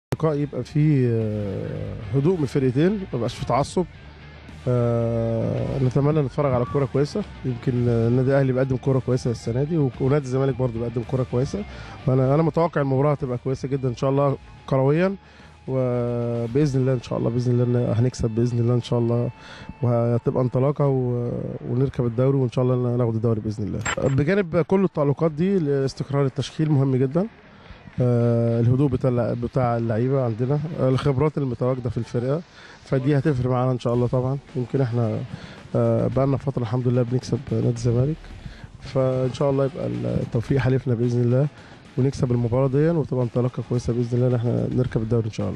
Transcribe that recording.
اللقاء يبقى فيه آه، هدوء من الفرقتين ما يبقاش فيه تعصب آه، نتمنى نتفرج على كوره كويسه يمكن آه، النادي الاهلي بيقدم كوره كويسه السنه دي وك- ونادي الزمالك برضه بيقدم كوره كويسه وانا انا متوقع المباراه هتبقى كويسه جدا ان شاء الله كرويا وباذن الله ان شاء الله باذن الله إن هنكسب باذن الله ان شاء الله وهتبقى انطلاقه و... ونركب الدوري وان شاء الله ناخد الدوري باذن الله بجانب كل التعليقات دي استقرار التشكيل مهم جدا آه، الهدوء بتاع اللع- بتاع اللعيبه عندنا آه، الخبرات المتواجده في الفرقه فدي هتفرق معانا ان شاء الله طبعا يمكن احنا آه، بقالنا فتره الحمد لله بنكسب نادي الزمالك فان شاء الله يبقى التوفيق حليفنا باذن الله ونكسب المباراه دي وتبقى انطلاقه كويسه باذن الله ان احنا نركب الدوري ان شاء الله